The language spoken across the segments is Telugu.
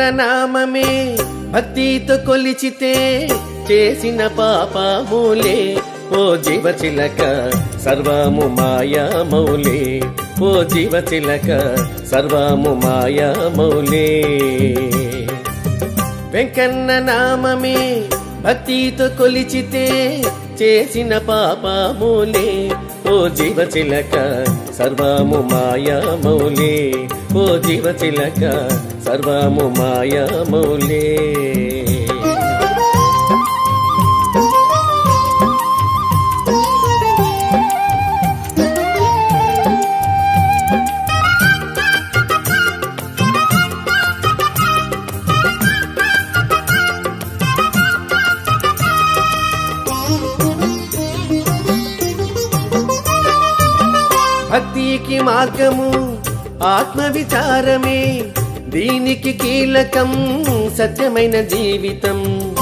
నామమే భక్తితో కొలిచితే చేసిన పాపములే ఓ జీవ చిలక సర్వము మాయా మౌలే ఓ జీవ చిలక సర్వము మాయా మౌలే వెంకన్న నామమే భక్తితో కొలిచితే చేసిన పాపములే ఓ జీవ చిలక సర్వము మాయా మౌలే ఓ జీవ చిలక సర్వము మాయా మౌలే భక్తికి మార్గము ఆత్మ విచారమే దీనికి కీలకం సత్యమైన జీవితం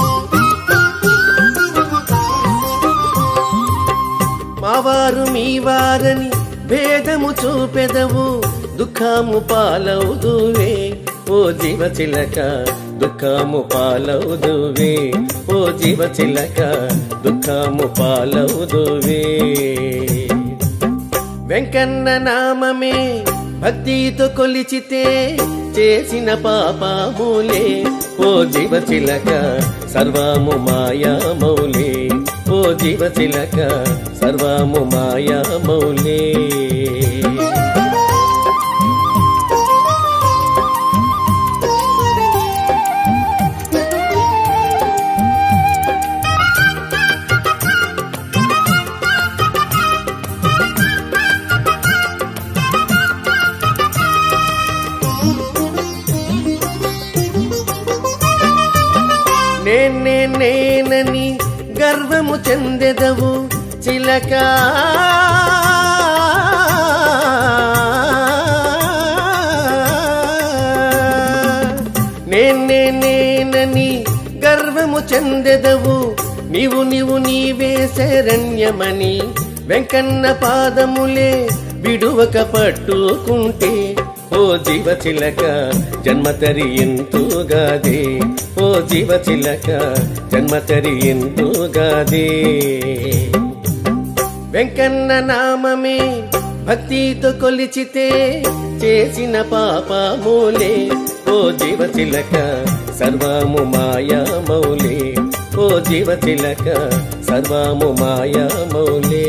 మావారు మీ వారని భేదము చూపెదవు దుఃఖము పాలవుదువే ఓ జీవ చిలక దుఃఖము పాలవుదువే ఓ జీవ చిలక దుఃఖము పాలవుదువే వెంకన్న నామమే భక్తితో కొలిచితే చేసిన పాపములే ఓ జీవ చిలక సర్వము మాయా మౌలే ఓ జీవ చిలక సర్వము మాయా మౌలే నేనే నేనని గర్వము చెందెదవు చిలక నేనే నేనని గర్వము చెందెదవు నీవు నీవు నీవే శరణ్యమని వెంకన్న పాదములే విడువక పట్టుకుంటే ఓ జీవ చిలక జన్మతరి ఎంతుగాదే ఓ జీవ చిలక జన్మతరి ఎంతుగాదే వెంకన్న నామమే భక్తితో కొలిచితే చేసిన పాపములే ఓ జీవ చిలక సర్వము మాయా మౌలే ఓ జీవ చిలక సర్వము మాయా మౌలే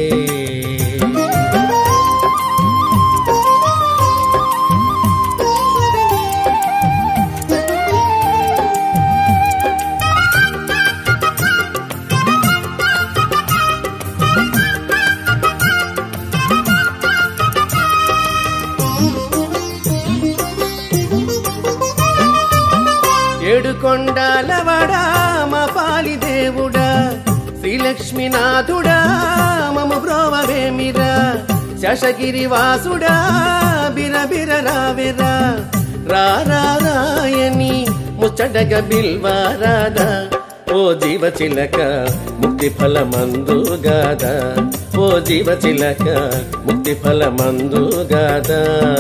ఏడు కొండాలవడా మా పాలి దేవుడా శ్రీలక్ష్మీనాథుడా మమ బ్రోవవేమిరా శశగిరి వాసుడా బిరబిర రావెరా రారాయని ముచ్చటగ బిల్వారాదా ఓ జీవ చిలక ముక్తి ఫలమందు గాదా ఓ జీవ చిలక ముక్తి ఫలమందు గాదా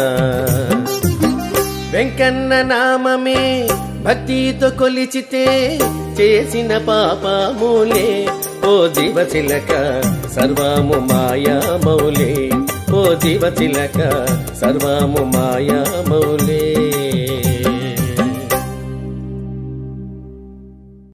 వెంకన్న నామమే భక్తితో కొలిచితే చేసిన పాపములే ఓ జీవ చిలక సర్వము మాయా మౌలే ఓ జీవ చిలక సర్వము మాయా మౌలే